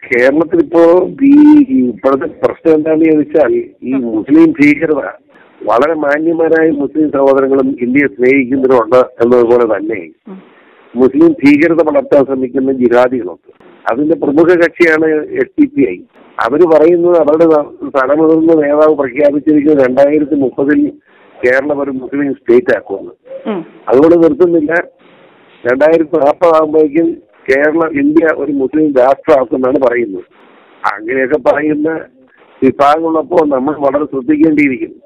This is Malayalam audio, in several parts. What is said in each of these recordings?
കേരളത്തിൽ ഇപ്പോ ഈ ഇപ്പോഴത്തെ പ്രശ്നം എന്താണെന്ന് ചോദിച്ചാൽ ഈ മുസ്ലിം ഭീകരത വളരെ മാന്യന്മാരായ മുസ്ലിം സഹോദരങ്ങളും ഇന്ത്യയെ സ്നേഹിക്കുന്നവരുണ്ട് എന്നതുപോലെ തന്നെ മുസ്ലിം ഭീകരത വളർത്താൻ ശ്രമിക്കുന്ന ജിഹാദികളുണ്ട് അതിന്റെ പ്രമുഖ കക്ഷിയാണ് എസ് ഡി പി ഐ അവര് പറയുന്നത് അവരുടെ സ്ഥലമുതിർന്ന നേതാവ് പ്രഖ്യാപിച്ചിരിക്കുന്നത് രണ്ടായിരത്തി മുപ്പതിൽ കേരളം ഒരു മുസ്ലിം സ്റ്റേറ്റ് ആക്കുമെന്ന് ഉം. അതുകൊണ്ട് നിർത്തുന്നില്ല രണ്ടായിരത്തി നാൽപ്പതാകുമ്പോഴേക്കും കേരള ഇന്ത്യ ഒരു മുസ്ലിം രാഷ്ട്രമാക്കുമെന്നാണ് പറയുന്നത് അങ്ങനെയൊക്കെ പറയുന്ന വിഭാഗമുള്ളപ്പോൾ നമ്മൾ വളരെ ശ്രദ്ധിക്കേണ്ടിയിരിക്കുന്നു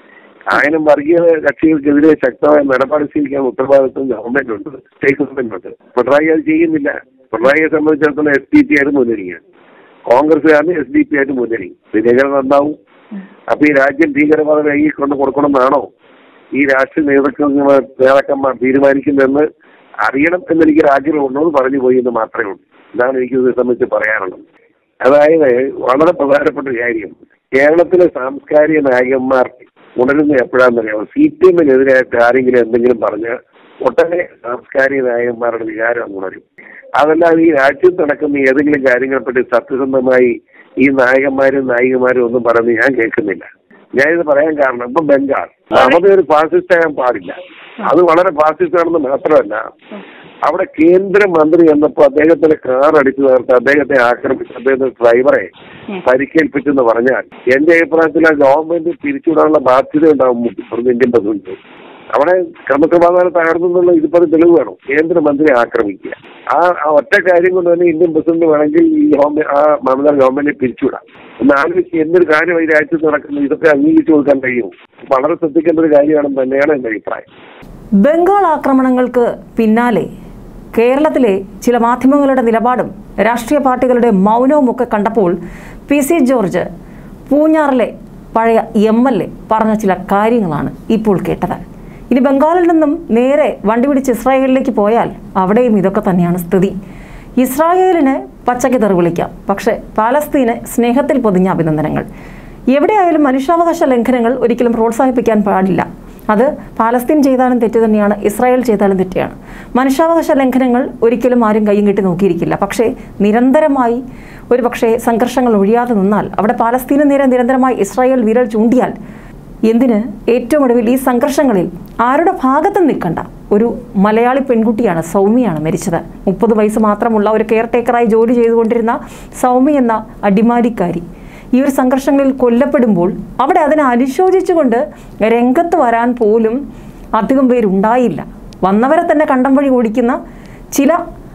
ആയിരം വർഗീയ കക്ഷികൾക്കെതിരെ ശക്തമായ നിലപാട് സ്വീകരിക്കാൻ ഉത്തരവാദിത്വം ഗവൺമെന്റ് ഉണ്ട് സ്റ്റേറ്റ് ഗവൺമെന്റ് ഉണ്ട് പിണറായി അത് ചെയ്യുന്നില്ല പിണറായിയെ സംബന്ധിച്ചിടത്തോളം എസ് ഡി പി ആയിട്ട് മുന്നണിയാണ് കോൺഗ്രസ്സുകാരന് എസ് ഡി പി ആയിട്ട് മുന്നണി പിന്നെ എങ്ങനെ നന്നാവും അപ്പൊ ഈ രാജ്യം ഭീകരവാദ കൈയിൽ കൊണ്ട് കൊടുക്കണമെന്നാണോ ഈ രാഷ്ട്രീയ നേതാക്കന്മാർ നേതാക്കന്മാർ തീരുമാനിക്കുന്നതെന്ന് അറിയണം എന്നെനിക്ക് ആഗ്രഹമുണ്ടെന്ന് പറഞ്ഞു പോയി എന്ന് മാത്രമേ ഉള്ളൂ ഇതാണ് എനിക്ക് ഇത് സംബന്ധിച്ച് പറയാനുള്ളത് അതായത് വളരെ പ്രധാനപ്പെട്ട ഒരു കാര്യം കേരളത്തിലെ സാംസ്കാരിക നായകന്മാർ ഉണരുന്ന എപ്പോഴാണെന്നറിയാമോ സി പി എമ്മിനെതിരായിട്ട് ആരെങ്കിലും എന്തെങ്കിലും പറഞ്ഞ് ഒട്ടനെ സാംസ്കാരിക നായകന്മാരുടെ വികാരം അങ്ങ് ഉണരും അതല്ലാതെ ഈ രാജ്യത്ത് നടക്കുന്ന ഏതെങ്കിലും കാര്യങ്ങളെപ്പറ്റി സത്യസന്ധമായി ഈ നായകന്മാരും നായികമാരും ഒന്നും പറയുന്നത് ഞാൻ കേൾക്കുന്നില്ല ഞാനിത് പറയാൻ കാരണം ഇപ്പൊ ബംഗാൾ മമത ഒരു ഫാസിസ്റ്റ് ആകാൻ പാടില്ല അത് വളരെ ഫാസിസ്റ്റ് ആണെന്ന് മാത്രമല്ല അവിടെ കേന്ദ്രമന്ത്രി എന്നപ്പോ അദ്ദേഹത്തിന്റെ കാർ അടിച്ചു തകർത്ത് അദ്ദേഹത്തെ ആക്രമിച്ച് അദ്ദേഹത്തിന്റെ ഡ്രൈവറെ പരിക്കേൽപ്പിച്ചെന്ന് പറഞ്ഞാൽ എന്റെ അഭിപ്രായത്തിൽ ആ ഗവൺമെന്റ് പിരിച്ചുവിടാനുള്ള ബാധ്യത ഉണ്ടാവും മുഖ്യമന്ത്രി ഇന്ത്യൻ പ്രസിഡന്റ് അവിടെ ക്രമസമാധാനം തകർന്നു എന്നുള്ള ഇതിപ്പോ തെളിവ് വേണം കേന്ദ്രമന്ത്രി ആക്രമിക്കുക ആ ആ ഒറ്റ കാര്യം കൊണ്ട് തന്നെ ഇന്ത്യൻ പ്രസിഡന്റ് വേണമെങ്കിൽ ഈ ഗവൺമെന്റ് ആ മമത ഗവൺമെന്റിനെ പിരിച്ചുവിടാം ഒന്ന് ആലോചിച്ച് എന്തൊരു കാര്യം ഈ രാജ്യത്ത് നടക്കുന്നത് ഇതൊക്കെ അംഗീകരിച്ചു കൊടുക്കാൻ കഴിയും വളരെ ശ്രദ്ധിക്കേണ്ട ഒരു കാര്യമാണെന്ന് തന്നെയാണ് എന്റെ അഭിപ്രായം ബംഗാൾ ആക്രമണങ്ങൾക്ക് പിന്നാലെ കേരളത്തിലെ ചില മാധ്യമങ്ങളുടെ നിലപാടും രാഷ്ട്രീയ പാർട്ടികളുടെ മൗനവും ഒക്കെ കണ്ടപ്പോൾ പി സി ജോർജ് പൂഞ്ഞാറിലെ പഴയ എം എൽ എ പറഞ്ഞ ചില കാര്യങ്ങളാണ് ഇപ്പോൾ കേട്ടത് ഇനി ബംഗാളിൽ നിന്നും നേരെ വണ്ടി പിടിച്ച് ഇസ്രായേലിലേക്ക് പോയാൽ അവിടെയും ഇതൊക്കെ തന്നെയാണ് സ്ഥിതി ഇസ്രായേലിന് പച്ചയ്ക്ക് തെറി വിളിക്കാം പക്ഷേ പാലസ്തീന് സ്നേഹത്തിൽ പൊതിഞ്ഞ അഭിനന്ദനങ്ങൾ എവിടെയായാലും മനുഷ്യാവകാശ ലംഘനങ്ങൾ ഒരിക്കലും പ്രോത്സാഹിപ്പിക്കാൻ പാടില്ല അത് പാലസ്തീൻ ചെയ്താലും തെറ്റ് തന്നെയാണ് ഇസ്രായേൽ ചെയ്താലും തെറ്റാണ് മനുഷ്യാവകാശ ലംഘനങ്ങൾ ഒരിക്കലും ആരും കയ്യും കെട്ടി നോക്കിയിരിക്കില്ല പക്ഷേ നിരന്തരമായി ഒരു പക്ഷേ സംഘർഷങ്ങൾ ഒഴിയാതെ നിന്നാൽ അവിടെ പാലസ്തീന് നേരെ നിരന്തരമായി ഇസ്രായേൽ വിരൽ ചൂണ്ടിയാൽ എന്തിന് ഏറ്റവും ഒടുവിൽ ഈ സംഘർഷങ്ങളിൽ ആരുടെ ഭാഗത്തും നിൽക്കണ്ട ഒരു മലയാളി പെൺകുട്ടിയാണ് സൗമ്യയാണ് മരിച്ചത് മുപ്പത് വയസ്സ് മാത്രമുള്ള ഒരു കെയർ ടേക്കറായി ജോലി ചെയ്തുകൊണ്ടിരുന്ന സൗമ്യ എന്ന അടിമാലിക്കാരി ഈ ഒരു സംഘർഷങ്ങളിൽ കൊല്ലപ്പെടുമ്പോൾ അവിടെ അതിനെ അനുശോചിച്ചുകൊണ്ട് രംഗത്ത് വരാൻ പോലും അധികം പേരുണ്ടായില്ല വന്നവരെ തന്നെ കണ്ടം വഴി ഓടിക്കുന്ന ചില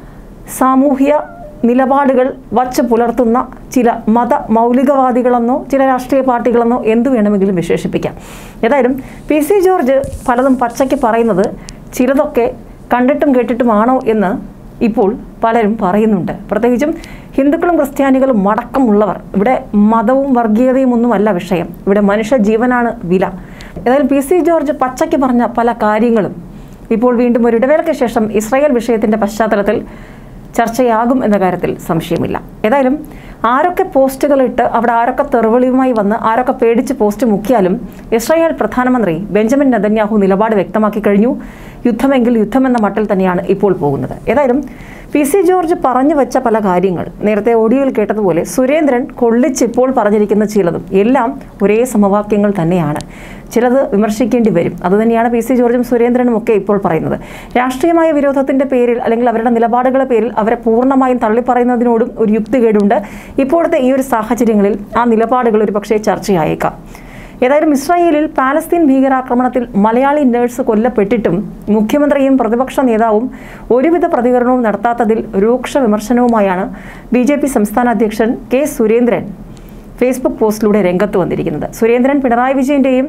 സാമൂഹ്യ നിലപാടുകൾ വച്ച് പുലർത്തുന്ന ചില മത മൗലികവാദികളെന്നോ ചില രാഷ്ട്രീയ പാർട്ടികളെന്നോ എന്തു വേണമെങ്കിലും വിശേഷിപ്പിക്കാം ഏതായാലും പി സി ജോർജ് പലതും പച്ചയ്ക്ക് പറയുന്നത് ചിലതൊക്കെ കണ്ടിട്ടും കേട്ടിട്ടുമാണോ എന്ന് ഇപ്പോൾ പലരും പറയുന്നുണ്ട് പ്രത്യേകിച്ചും ഹിന്ദുക്കളും ക്രിസ്ത്യാനികളും മടക്കമുള്ളവർ ഇവിടെ മതവും വർഗീയതയും ഒന്നുമല്ല വിഷയം ഇവിടെ മനുഷ്യ ജീവനാണ് വില ഏതായാലും പി സി ജോർജ് പച്ചയ്ക്ക് പറഞ്ഞ പല കാര്യങ്ങളും ഇപ്പോൾ വീണ്ടും ഒരു ഇടവേളയ്ക്ക് ശേഷം ഇസ്രായേൽ വിഷയത്തിന്റെ പശ്ചാത്തലത്തിൽ ചർച്ചയാകും എന്ന കാര്യത്തിൽ സംശയമില്ല ഏതായാലും ആരൊക്കെ പോസ്റ്റുകൾ ഇട്ട് അവിടെ ആരൊക്കെ തെറിവിളിയുമായി വന്ന് ആരൊക്കെ പേടിച്ച് പോസ്റ്റ് മുക്കിയാലും ഇസ്രായേൽ പ്രധാനമന്ത്രി ബെഞ്ചമിൻ നെതന്യാഹു നിലപാട് വ്യക്തമാക്കി കഴിഞ്ഞു യുദ്ധമെങ്കിൽ യുദ്ധമെന്ന മട്ടിൽ തന്നെയാണ് ഇപ്പോൾ പോകുന്നത് ഏതായാലും പി സി ജോർജ് പറഞ്ഞു വെച്ച പല കാര്യങ്ങൾ നേരത്തെ ഓഡിയോയിൽ കേട്ടതുപോലെ സുരേന്ദ്രൻ കൊള്ളിച്ചിപ്പോൾ പറഞ്ഞിരിക്കുന്ന ചിലതും എല്ലാം ഒരേ സമവാക്യങ്ങൾ തന്നെയാണ് ചിലത് വിമർശിക്കേണ്ടി വരും അതുതന്നെയാണ് പി സി ജോർജും സുരേന്ദ്രനും ഒക്കെ ഇപ്പോൾ പറയുന്നത് രാഷ്ട്രീയമായ വിരോധത്തിന്റെ പേരിൽ അല്ലെങ്കിൽ അവരുടെ നിലപാടുകളുടെ പേരിൽ അവരെ പൂർണ്ണമായും തള്ളിപ്പറയുന്നതിനോടും ഒരു യുക്തികേടുണ്ട് ഇപ്പോഴത്തെ ഈ ഒരു സാഹചര്യങ്ങളിൽ ആ നിലപാടുകൾ ഒരു പക്ഷേ ചർച്ചയായേക്കാം ഏതായാലും ഇസ്രായേലിൽ പാലസ്തീൻ ഭീകരാക്രമണത്തിൽ മലയാളി നേഴ്സ് കൊല്ലപ്പെട്ടിട്ടും മുഖ്യമന്ത്രിയും പ്രതിപക്ഷ നേതാവും ഒരുവിധ പ്രതികരണവും നടത്താത്തതിൽ രൂക്ഷ വിമർശനവുമായാണ് ബി ജെ പി സംസ്ഥാന അധ്യക്ഷൻ കെ സുരേന്ദ്രൻ ഫേസ്ബുക്ക് പോസ്റ്റിലൂടെ രംഗത്ത് വന്നിരിക്കുന്നത് സുരേന്ദ്രൻ പിണറായി വിജയന്റെയും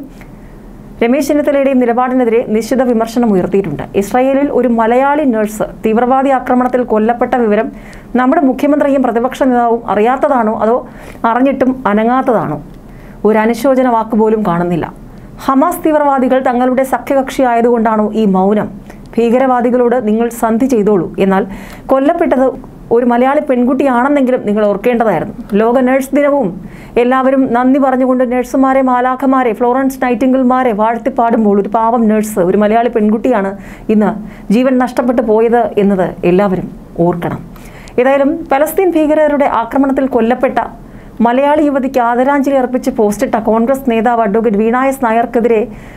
രമേശ് ചെന്നിത്തലയുടെയും നിലപാടിനെതിരെ നിശ്ചിത വിമർശനം ഉയർത്തിയിട്ടുണ്ട് ഇസ്രായേലിൽ ഒരു മലയാളി നഴ്സ് തീവ്രവാദി ആക്രമണത്തിൽ കൊല്ലപ്പെട്ട വിവരം നമ്മുടെ മുഖ്യമന്ത്രിയും പ്രതിപക്ഷ നേതാവും അറിയാത്തതാണോ അതോ അറിഞ്ഞിട്ടും അനങ്ങാത്തതാണോ ഒരു അനുശോചന വാക്ക് പോലും കാണുന്നില്ല ഹമാസ് തീവ്രവാദികൾ തങ്ങളുടെ സഖ്യകക്ഷി ആയതുകൊണ്ടാണോ ഈ മൗനം ഭീകരവാദികളോട് നിങ്ങൾ സന്ധി ചെയ്തോളൂ എന്നാൽ കൊല്ലപ്പെട്ടത് ഒരു മലയാളി പെൺകുട്ടിയാണെന്നെങ്കിലും നിങ്ങൾ ഓർക്കേണ്ടതായിരുന്നു ലോക നഴ്സ് ദിനവും എല്ലാവരും നന്ദി പറഞ്ഞുകൊണ്ട് നഴ്സുമാരെ മാലാഖമാരെ ഫ്ലോറൻസ് നൈറ്റിംഗിൾമാരെ വാഴ്ത്തിപ്പാടുമ്പോൾ ഒരു പാവം നഴ്സ് ഒരു മലയാളി പെൺകുട്ടിയാണ് ഇന്ന് ജീവൻ നഷ്ടപ്പെട്ടു പോയത് എന്നത് എല്ലാവരും ഓർക്കണം ഏതായാലും പലസ്തീൻ ഭീകരരുടെ ആക്രമണത്തിൽ കൊല്ലപ്പെട്ട മലയാളി യുവതിക്ക് ആദരാഞ്ജലി അർപ്പിച്ച് പോസ്റ്റിട്ട കോൺഗ്രസ് നേതാവ് അഡ്വക്കേറ്റ് വീണായസ് നായർക്കെതിരെ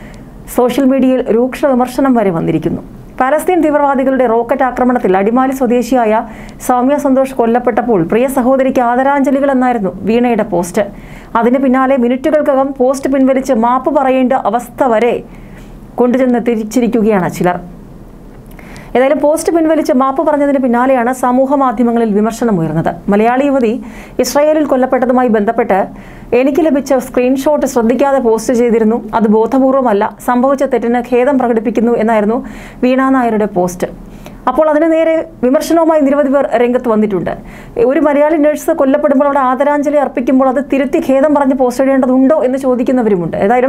സോഷ്യൽ മീഡിയയിൽ രൂക്ഷ വിമർശനം വരെ വന്നിരിക്കുന്നു പലസ്തീൻ തീവ്രവാദികളുടെ റോക്കറ്റ് ആക്രമണത്തിൽ അടിമാലി സ്വദേശിയായ സൗമ്യ സന്തോഷ് കൊല്ലപ്പെട്ടപ്പോൾ പ്രിയ സഹോദരിക്ക് ആദരാഞ്ജലികൾ എന്നായിരുന്നു വീണയുടെ പോസ്റ്റ് അതിന് പിന്നാലെ മിനിറ്റുകൾക്കകം പോസ്റ്റ് പിൻവലിച്ച് മാപ്പ് പറയേണ്ട അവസ്ഥ വരെ കൊണ്ടുചെന്ന് തിരിച്ചിരിക്കുകയാണ് ചിലർ ഏതായാലും പോസ്റ്റ് പിൻവലിച്ച് മാപ്പ് പറഞ്ഞതിന് പിന്നാലെയാണ് സമൂഹ മാധ്യമങ്ങളിൽ വിമർശനം ഉയർന്നത് മലയാളി യുവതി ഇസ്രായേലിൽ കൊല്ലപ്പെട്ടതുമായി ബന്ധപ്പെട്ട് എനിക്ക് ലഭിച്ച സ്ക്രീൻഷോട്ട് ശ്രദ്ധിക്കാതെ പോസ്റ്റ് ചെയ്തിരുന്നു അത് ബോധപൂർവമല്ല സംഭവിച്ച തെറ്റിന് ഖേദം പ്രകടിപ്പിക്കുന്നു എന്നായിരുന്നു വീണ നായരുടെ പോസ്റ്റ് അപ്പോൾ അതിന് നേരെ വിമർശനവുമായി നിരവധി പേർ രംഗത്ത് വന്നിട്ടുണ്ട് ഒരു മലയാളി നഴ്സ് കൊല്ലപ്പെടുമ്പോൾ അവിടെ ആദരാഞ്ജലി അർപ്പിക്കുമ്പോൾ അത് തിരുത്തി ഖേദം പറഞ്ഞ് പോസ്റ്റ് ചെയ്യേണ്ടതുണ്ടോ എന്ന് ചോദിക്കുന്നവരുമുണ്ട് ഏതായാലും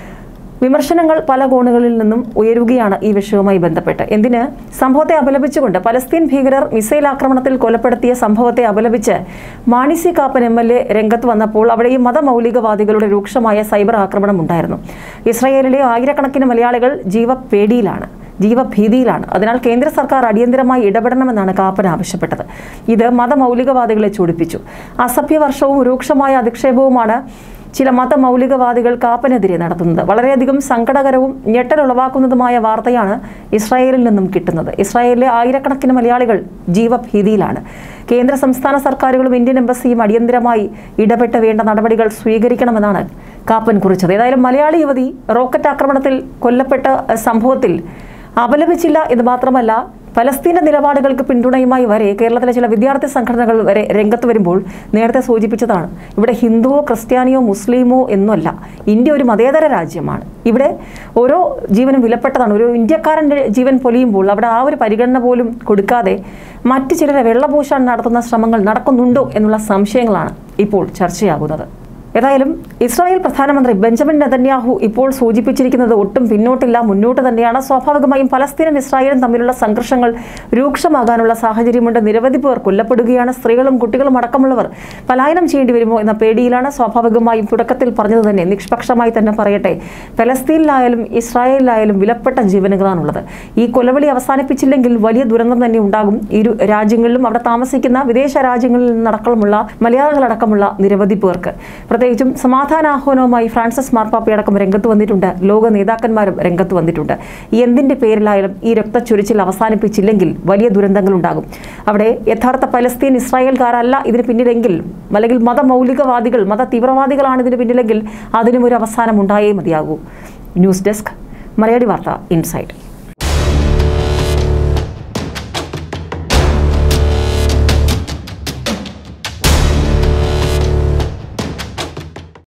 വിമർശനങ്ങൾ പല കോണുകളിൽ നിന്നും ഉയരുകയാണ് ഈ വിഷയവുമായി ബന്ധപ്പെട്ട് എന്തിന് സംഭവത്തെ അപലപിച്ചുകൊണ്ട് പലസ്തീൻ ഭീകരർ മിസൈൽ ആക്രമണത്തിൽ കൊലപ്പെടുത്തിയ സംഭവത്തെ അപലപിച്ച് Mani C Kappan M L A രംഗത്ത് വന്നപ്പോൾ അവിടെ ഈ മതമൗലികവാദികളുടെ രൂക്ഷമായ സൈബർ ആക്രമണം ഉണ്ടായിരുന്നു ഇസ്രായേലിലെ ആയിരക്കണക്കിന് മലയാളികൾ ജീവപേടിയിലാണ് ജീവഭീതിയിലാണ് അതിനാൽ കേന്ദ്ര സർക്കാർ അടിയന്തരമായി ഇടപെടണമെന്നാണ് കാപ്പൻ ആവശ്യപ്പെട്ടത് ഇത് മതമൗലികവാദികളെ ചൂടിപ്പിച്ചു അസഭ്യവർഷവും രൂക്ഷമായ അധിക്ഷേപവുമാണ് ചില മതമൗലികവാദികൾ കാപ്പനെതിരെ നടത്തുന്നത് വളരെയധികം സങ്കടകരവും ഞെട്ടലുളവാക്കുന്നതുമായ വാർത്തയാണ് ഇസ്രായേലിൽ നിന്നും കിട്ടുന്നത് ഇസ്രായേലിലെ ആയിരക്കണക്കിന് മലയാളികൾ ജീവഭീതിയിലാണ് കേന്ദ്ര സംസ്ഥാന സർക്കാരുകളും ഇന്ത്യൻ എംബസിയും അടിയന്തരമായി ഇടപെട്ട് വേണ്ട നടപടികൾ സ്വീകരിക്കണമെന്നാണ് കാപ്പൻ കുറിച്ചത് ഏതായാലും മലയാളി യുവതി റോക്കറ്റ് ആക്രമണത്തിൽ കൊല്ലപ്പെട്ട സംഭവത്തിൽ അപലപിച്ചില്ല എന്ന് മാത്രമല്ല പലസ്തീന്റെ നിലപാടുകൾക്ക് പിന്തുണയുമായി വരെ കേരളത്തിലെ ചില വിദ്യാർത്ഥി സംഘടനകൾ വരെ രംഗത്ത് വരുമ്പോൾ നേരത്തെ സൂചിപ്പിച്ചതാണ് ഇവിടെ ഹിന്ദുവോ ക്രിസ്ത്യാനിയോ മുസ്ലിമോ എന്നല്ല ഇന്ത്യ ഒരു മതേതര രാജ്യമാണ് ഇവിടെ ഓരോ ജീവനും വിലപ്പെട്ടതാണ് ഒരു ഇന്ത്യക്കാരൻ്റെ ജീവൻ പൊലിയുമ്പോൾ അവിടെ ആ ഒരു പരിഗണന പോലും കൊടുക്കാതെ മറ്റു ചിലരെ വെള്ളപൂശാൻ നടത്തുന്ന ശ്രമങ്ങൾ നടക്കുന്നുണ്ടോ എന്നുള്ള സംശയങ്ങളാണ് ഇപ്പോൾ ചർച്ചയാകുന്നത് ഏതായാലും ഇസ്രായേൽ പ്രധാനമന്ത്രി ബെഞ്ചമിൻ നെതന്യാഹു ഇപ്പോൾ സൂചിപ്പിച്ചിരിക്കുന്നത് ഒട്ടും പിന്നോട്ടില്ല മുന്നോട്ട് തന്നെയാണ് സ്വാഭാവികമായും പലസ്തീനും ഇസ്രായേലും തമ്മിലുള്ള സംഘർഷങ്ങൾ രൂക്ഷമാകാനുള്ള സാഹചര്യമുണ്ട് നിരവധി പേർ കൊല്ലപ്പെടുകയാണ് സ്ത്രീകളും കുട്ടികളും അടക്കമുള്ളവർ പലായനം ചെയ്യേണ്ടി വരുമോ എന്ന പേടിയിലാണ് സ്വാഭാവികമായും തുടക്കത്തിൽ പറഞ്ഞത് തന്നെ നിഷ്പക്ഷമായി തന്നെ പറയട്ടെ ഫലസ്തീനിലായാലും ഇസ്രായേലിലായാലും വിലപ്പെട്ട ജീവനുകളാണുള്ളത് ഈ കൊലവിളി അവസാനിപ്പിച്ചില്ലെങ്കിൽ വലിയ ദുരന്തം തന്നെ ഉണ്ടാകും ഇരു രാജ്യങ്ങളിലും അവിടെ താമസിക്കുന്ന വിദേശ രാജ്യങ്ങളിൽ നിന്നടക്കമുള്ള മലയാളികളടക്കമുള്ള നിരവധി പേർക്ക് പ്രത്യേകിച്ചും സമാധാനാഹ്വാനവുമായി ഫ്രാൻസിസ് മാർപ്പാപ്പയടക്കം രംഗത്ത് വന്നിട്ടുണ്ട് ലോക നേതാക്കന്മാരും രംഗത്ത് വന്നിട്ടുണ്ട് എന്തിന്റെ പേരിലായാലും ഈ രക്തച്ചൊരിച്ചിൽ അവസാനിപ്പിച്ചില്ലെങ്കിൽ വലിയ ദുരന്തങ്ങൾ ഉണ്ടാകും അവിടെ യഥാർത്ഥ പലസ്തീൻ ഇസ്രായേൽക്കാരല്ല ഇതിന് പിന്നിലെങ്കിൽ അല്ലെങ്കിൽ മതമൗലികവാദികൾ മത തീവ്രവാദികളാണ് ഇതിന് പിന്നിലെങ്കിൽ അതിനും ഒരു അവസാനം ഉണ്ടായേ മതിയാകൂ ന്യൂസ് ഡെസ്ക് മലയാളി വാർത്ത ഇൻസൈറ്റ്